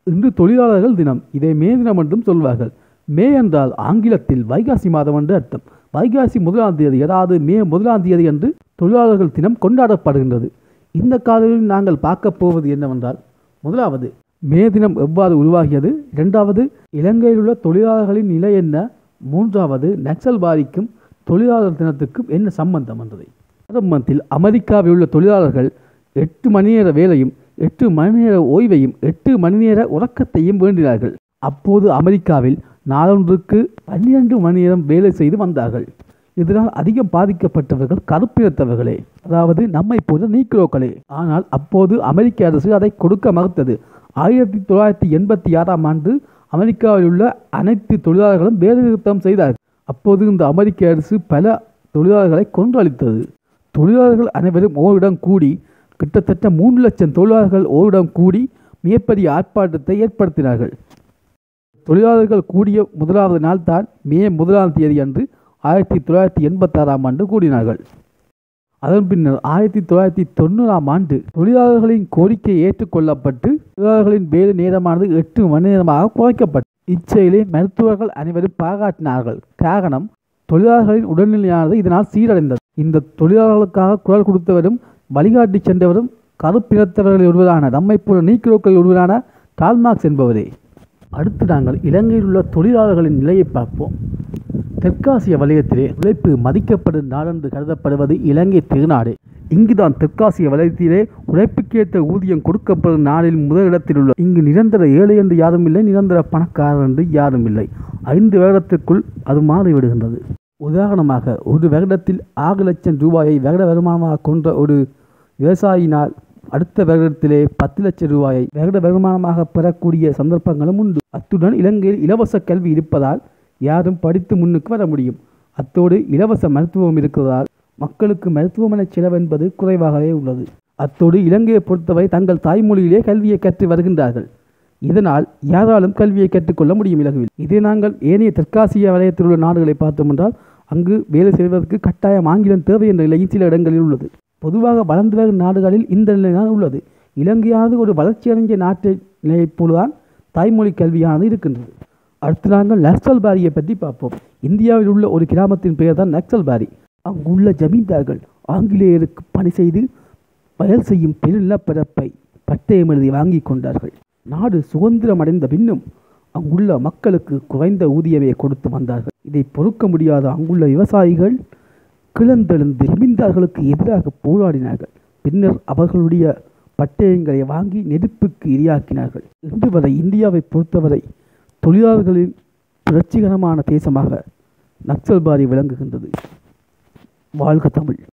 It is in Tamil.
இன்று தொழிலாளர்கள் தினம் இதை மே தினம் என்றும் சொல்வார்கள் மே என்றால் ஆங்கிலத்தில் வைகாசி மாதம் என்று அர்த்தம் வைகாசி முதலாம் தேதி அதாவது மே முதலாம் தேதி என்று தொழிலாளர்கள் தினம் கொண்டாடப்படுகின்றது இந்த காலையில் நாங்கள் பார்க்க போவது என்னவென்றால் முதலாவது மே தினம் எவ்வாறு உருவாகியது இரண்டாவது இலங்கையில் உள்ள தொழிலாளர்களின் நிலை என்ன மூன்றாவது நக்சல் பாதிக்கும் தொழிலாளர் தினத்துக்கும் என்ன சம்பந்தம் என்றதை ஆரம்பத்தில் அமெரிக்காவில் உள்ள தொழிலாளர்கள் எட்டு மணி நேர வேலையும் எட்டு மணி நேர ஓய்வையும் எட்டு மணி நேர உறக்கத்தையும் வேண்டினார்கள் அப்போது அமெரிக்காவில் நாளொன்றுக்கு பன்னிரண்டு மணி நேரம் வேலை செய்து வந்தார்கள் இதனால் அதிகம் பாதிக்கப்பட்டவர்கள் கருப்பினத்தவர்களே அதாவது நம்மை போன்ற நீக்ரோக்களே ஆனால் அப்போது அமெரிக்க அரசு அதை கொடுக்க மறுத்தது ஆயிரத்தி தொள்ளாயிரத்தி எண்பத்தி ஆறாம் ஆண்டு அமெரிக்காவில் உள்ள அனைத்து தொழிலாளர்களும் வேலைநிறுத்தம் செய்தார்கள் அப்போது இந்த அமெரிக்க அரசு பல தொழிலாளர்களை கொன்றளித்தது தொழிலாளர்கள் அனைவரும் ஓரிடம் கூடி கிட்டத்தட்ட மூன்று லட்சம் தொழிலாளர்கள் ஓரிடம் கூடி மிகப்பெரிய ஆர்ப்பாட்டத்தை ஏற்படுத்தினார்கள் தொழிலாளர்கள் கூடிய முதலாவது நாள் தான் மே முதலாம் தேதி அன்று ஆயிரத்தி தொள்ளாயிரத்தி எண்பத்தாறாம் ஆண்டு கூடினார்கள் அதன் பின்னர் ஆயிரத்தி தொள்ளாயிரத்தி தொண்ணூறாம் ஆண்டு தொழிலாளர்களின் கோரிக்கை ஏற்றுக்கொள்ளப்பட்டு தொழிலாளர்களின் வேலை நேரமானது எட்டு மணி நேரமாக குறைக்கப்பட்டது இச்செயலை மருத்துவர்கள் அனைவரும் பாராட்டினார்கள் காரணம் தொழிலாளர்களின் உடல்நிலையானது இதனால் சீரடைந்தது இந்த தொழிலாளர்களுக்காக குரல் கொடுத்தவரும் வழிகாட்டி சென்றவரும் கருப்பினத்தவர்கள் ஒருவரான நம்மை போல நீக்கிரோக்கள் ஒருவரான கால்மார்க்ஸ் என்பவரே அடுத்து நாங்கள் இலங்கையில் உள்ள தொழிலாளர்களின் நிலையை பார்ப்போம் தெற்காசிய வலயத்திலே உழைப்பு மதிக்கப்படும் நாடென்று கருதப்படுவது இலங்கை திருநாடு இங்குதான் தெற்காசிய வலயத்திலே உழைப்புக்கேற்ற ஊதியம் கொடுக்கப்படும் நாளில் முதலிடத்தில் உள்ள இங்கு நிரந்தர ஏழை என்று யாரும் இல்லை நிரந்தர பணக்காரர் என்று யாரும் இல்லை ஐந்து வருடத்திற்குள் அது மாறிவிடுகின்றது உதாரணமாக ஒரு வருடத்தில் ஆறு லட்சம் ரூபாயை வருட வருமானமாக கொண்ட ஒரு விவசாயினால் அடுத்த வருடத்திலே பத்து லட்சம் ரூபாயை வருட வருமானமாக பெறக்கூடிய சந்தர்ப்பங்களும் உண்டு அத்துடன் இலங்கையில் இலவச கல்வி இருப்பதால் யாரும் படித்து முன்னுக்கு வர முடியும் அத்தோடு இலவச மருத்துவம் இருக்கிறதால் மக்களுக்கு மருத்துவமனை செலவு என்பது குறைவாகவே உள்ளது அத்தோடு இலங்கையை பொறுத்தவரை தங்கள் தாய்மொழியிலே கல்வியை கற்று வருகின்றார்கள் இதனால் யாராலும் கல்வியை கற்றுக்கொள்ள முடியும் இலகுவில் இதே நாங்கள் ஏனைய தெற்காசிய வலயத்தில் உள்ள நாடுகளை பார்த்தோம் என்றால் அங்கு வேலை செய்வதற்கு கட்டாயம் ஆங்கிலம் தேவை என்ற நிலையும் சில இடங்களில் உள்ளது பொதுவாக வளர்ந்து வரும் நாடுகளில் இந்த நிலைதான் உள்ளது இலங்கையானது ஒரு வளர்ச்சியடைஞ்ச நாட்டை நிலையைப் போலதான் தாய்மொழி கல்வியானது இருக்கின்றது அடுத்து நாங்கள் நக்சல் பாரியை பற்றி பார்ப்போம் இந்தியாவில் உள்ள ஒரு கிராமத்தின் பெயர் தான் நக்சல் பாரி அங்குள்ள ஜமீன்தார்கள் ஆங்கிலேயருக்கு பணி செய்து வயல் செய்யும் பெருநிலப்பரப்பை பட்டயம் எழுதி வாங்கி கொண்டார்கள் நாடு சுதந்திரம் அடைந்த பின்னும் அங்குள்ள மக்களுக்கு குறைந்த ஊதியமே கொடுத்து வந்தார்கள் இதை பொறுக்க முடியாத அங்குள்ள விவசாயிகள் கிளந்தெழுந்து ஜமீன்தார்களுக்கு எதிராக போராடினார்கள் பின்னர் அவர்களுடைய பட்டயங்களை வாங்கி நெருப்புக்கு இரையாக்கினார்கள் இன்று வரை இந்தியாவை பொறுத்தவரை தொழிலாளர்களின் புரட்சிகரமான தேசமாக நக்சல்பாரி விளங்குகின்றது வாழ்க தமிழ்